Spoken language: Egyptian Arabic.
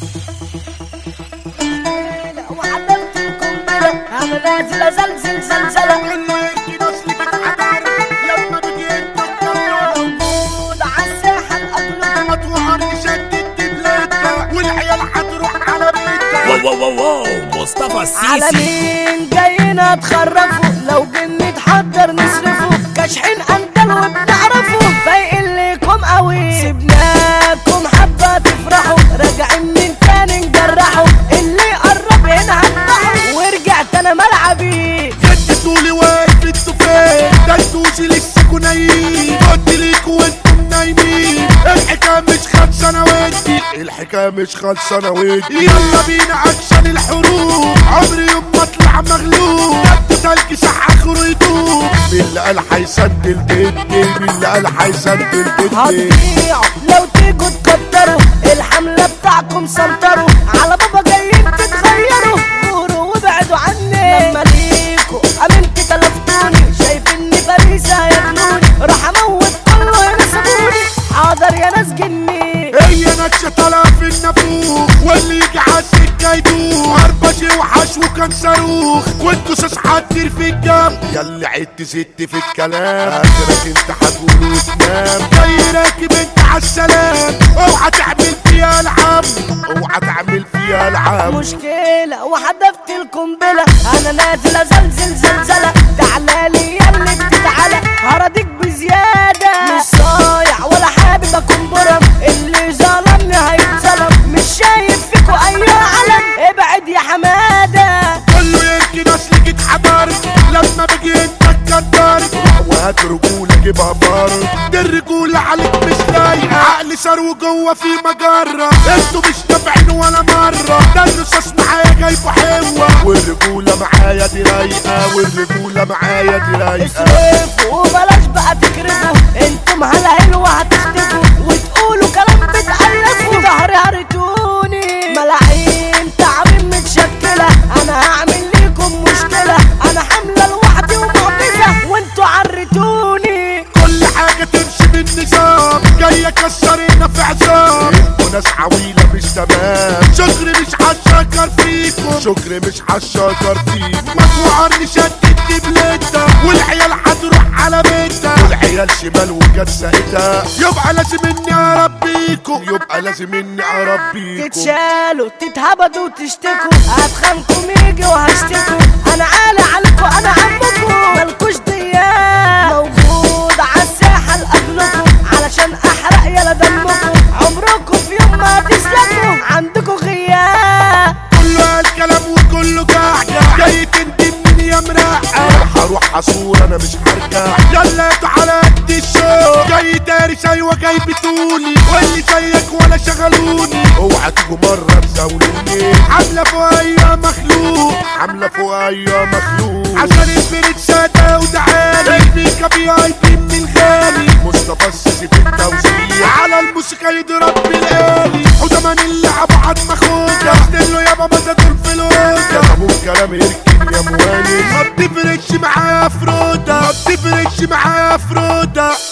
وعدلت القنبلة انا نازل ازلزل زلزلة موجود عالساحة الأطلق واو واو واو واو مصطفى على السيسي مين جايين تخرفوا لو جن تحضر نصرفوا كاشحين اندل وبنعرفوا فايقين ليكم قوي سيبناكم حبة تفرحوا راجعين من تاني نجرحوا اللي قرب هنا هنضحوا ورجعت انا ملعبي جددولي واقف انتوا فين ده انتوش لسه كنايين قلت ليكوا وانتم نايمين الحكايه مش خالصه انا وانتي الحكايه مش خالصه انا وانتي يلا بينا عشان الحروب عمري يوم ما اطلع مغلوب قد تلج صح اخره يدوب مين اللي قال هيسندل جدي مين اللي قال هيسندل جدي هتضيعوا لو تيجوا تكتروا الحملة بتاعكم سنطروا على بابا جايين تتغيروا غوروا وابعدوا عني لما ليكوا امنت تلفتوني شايف اني فريسة هياكلوني راح اموت كله ينسبوني حاضر يا ناس جني هي نكشة طالعة في النافوخ واللي يجي عالسكة يدوخ هربجي وحش وكان صاروخ وانتوا ساس حدير في الجنب ياللي عدت ست في الكلام اخرك انت هتقول وتنام جاي راكب انت عالسلام اوعى تعمل فيها العم اوعى تعمل فيها العم مشكلة وحدفت القنبلة انا نازل ازلزل زلزلة تعالى لي يا اللي بتتعالى هرضيك بزيادة مش صايع ولا حابب اكون برم اللي ظلمني هيتظلم مش شايف فيكوا اي علم ابعد يا حمادة كله يركن اصل جيت حضرت لما بجي انت اتكدرت وهات رجولة جيبها فرد دي الرجولة عليك مش لايقة عقلي ثروة جوه في مجرة انتوا مش نافعين ولا مرة ده الرصاص معايا جايبه حلوة والرجولة معايا دي رايقة والرجولة معايا دي رايقة اصرفوا وبلاش بقى تكرفوا انتم هلا حلوة هتختفوا وتقولوا كلام بتألفوا ظهري هرتوني ملاعين تعابين متشكلة انا هعمل ليكم مشكلة انا حاملة لوحدي ومعجزة وانتوا عرتوني كل حاجة تمشي بالنظام جاي اكسر هنا في عصام انتوا ناس عويلة مش تمام شكري مش هشكر فيكم شكري مش هشكر فيكم مطوعرني شدت بلدة والعيال هتروح على بيتها والعيال شمال وجت ساقتها يبقى لازم اني اربيكم يبقى لازم اني اربيكم تتشالوا تتهبدوا وتشتكوا هتخانكم يجي وهشتكوا انا عالي عليكوا انا عمكوا مالكوش دياب موجود عالساحة لاجلكوا علشان احرق يلا دمكوا عمركوا في يوم ما تسلكوا عندكوا غياب كله قال كلام وكله قاعدة جاي تندمني يا مرقع هروح اصور انا مش هرجع يلا تعالى قد الشوق جاي دارس ايوه جاي بتقولي واللي زيك ولا شغلوني اوعى تيجوا مرة تزاولوني عاملة فوق ايوه مخلوق عاملة فوق ايوه مخلوق عشان البريد سادة وتعالي الميكا بي اي بي من الغالي مصطفى السيسي في التوزيع على الموسيقى يضرب بالآلي وزمان اللعب عد مخوجة قلت له يابا ما تدور في الوجه ابو الكلام يركن يا موالي ما بتفرقش معايا فروده ما بتفرقش معايا فروده